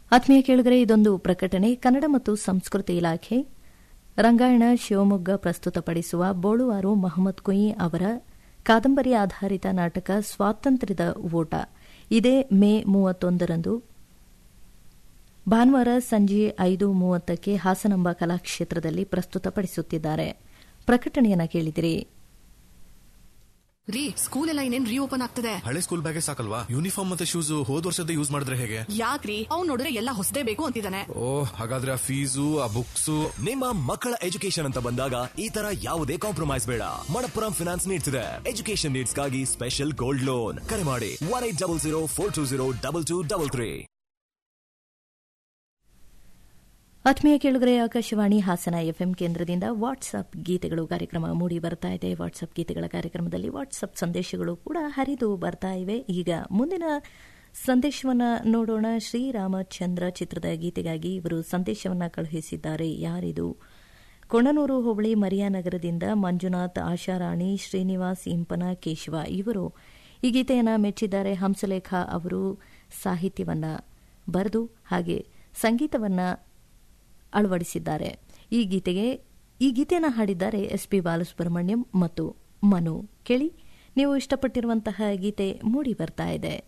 ಆತ್ಮೀಯ ಕೇಳಿದರೆ ಇದೊಂದು ಪ್ರಕಟಣೆ ಕನ್ನಡ ಮತ್ತು ಸಂಸ್ಕೃತಿ ಇಲಾಖೆ ರಂಗಾಯಣ ಶಿವಮೊಗ್ಗ ಪ್ರಸ್ತುತಪಡಿಸುವ ಬೋಳುವಾರು ಮಹಮ್ಮದ್ ಕುಯಿ ಅವರ ಕಾದಂಬರಿ ಆಧಾರಿತ ನಾಟಕ ಸ್ವಾತಂತ್ರ್ಯದ ಓಟ ಇದೇ ಮೇ ಮೂವತ್ತೊಂದರಂದು ಭಾನುವಾರ ಸಂಜೆ ಐದು ಮೂವತ್ತಕ್ಕೆ ಹಾಸನಾಂಬ ಕಲಾಕ್ಷೇತ್ರದಲ್ಲಿ ಪ್ರಸ್ತುತಪಡಿಸುತ್ತಿದ್ದಾರೆ ಪ್ರಕಟಣೆಯನ್ನ ಕೇಳಿದಿರಿ ರೀ ಸ್ಕೂಲ್ ಎಲ್ಲ ಇನ್ನೇನ್ ರೀಓಪನ್ ಆಗ್ತದೆ ಹಳೆ ಸ್ಕೂಲ್ ಬ್ಯಾಗೇ ಸಾಕಲ್ವಾ ಯೂನಿಫಾರ್ಮ್ ಮತ್ತೆ ಶೂಸ್ ಹೋದ್ ವರ್ಷದ ಯೂಸ್ ಮಾಡಿದ್ರೆ ಹೇಗೆ ಯಾಕ್ರಿ ಅವ್ನ್ ನೋಡಿದ್ರೆ ಎಲ್ಲ ಹೊಸದೇ ಬೇಕು ಅಂತಿದ್ದಾನೆ ಓ ಹಾಗಾದ್ರೆ ಆ ಫೀಸು ಆ ಬುಕ್ಸ್ ನಿಮ್ಮ ಮಕ್ಕಳ ಎಜುಕೇಶನ್ ಅಂತ ಬಂದಾಗ ಈ ತರ ಯಾವುದೇ ಕಾಂಪ್ರಮೈಸ್ ಬೇಡ ಮಣಪ್ಪುರಂ ಫಿನಾನ್ಸ್ ನೀಡ್ಸ್ ಇದೆ ಎಜುಕೇಶನ್ ನೀಡ್ಸ್ ಗಾಗಿ ಸ್ಪೆಷಲ್ ಗೋಲ್ಡ್ ಲೋನ್ ಕರೆ ಮಾಡಿ one eight double zero four two zero double two double three ಆತ್ಮೀಯ ಕೇಳುಗರೆ ಆಕಾಶವಾಣಿ ಹಾಸನ ಎಫ್ಎಂ ಕೇಂದ್ರದಿಂದ ವಾಟ್ಸ್ಆಪ್ ಗೀತೆಗಳು ಕಾರ್ಯಕ್ರಮ ಮೂಡಿ ಬರ್ತಾ ಇದೆ ವಾಟ್ಸ್ಆಪ್ ಗೀತೆಗಳ ಕಾರ್ಯಕ್ರಮದಲ್ಲಿ ವಾಟ್ಸ್ಆಪ್ ಸಂದೇಶಗಳು ಕೂಡ ಹರಿದು ಬರ್ತಾ ಇವೆ ಈಗ ಮುಂದಿನ ಸಂದೇಶವನ್ನ ನೋಡೋಣ ಶ್ರೀರಾಮಚಂದ್ರ ಚಿತ್ರದ ಗೀತೆಗಾಗಿ ಇವರು ಸಂದೇಶವನ್ನ ಕಳುಹಿಸಿದ್ದಾರೆ ಯಾರಿದು ಕೊಣನೂರು ಹೋಬಳಿ ಮರಿಯಾನಗರದಿಂದ ಮಂಜುನಾಥ್ ಆಶಾರಾಣಿ ಶ್ರೀನಿವಾಸ್ ಇಂಪನ ಕೇಶವ ಇವರು ಈ ಗೀತೆಯನ್ನು ಮೆಚ್ಚಿದ್ದಾರೆ ಹಂಸಲೇಖ ಅವರು ಸಾಹಿತ್ಯವನ್ನ ಬರೆದು ಹಾಗೆ ಸಂಗೀತವನ್ನ ಅಳವಡಿಸಿದ್ದಾರೆ ಈ ಗೀತೆಗೆ ಈ ಗೀತೆಯನ್ನು ಹಾಡಿದ್ದಾರೆ ಎಸ್ ಪಿ ಬಾಲಸುಬ್ರಹ್ಮಣ್ಯಂ ಮತ್ತು ಮನು ಕೇಳಿ ನೀವು ಇಷ್ಟಪಟ್ಟಿರುವಂತಹ ಗೀತೆ ಮೂಡಿ ಬರ್ತಾ ಇದೆ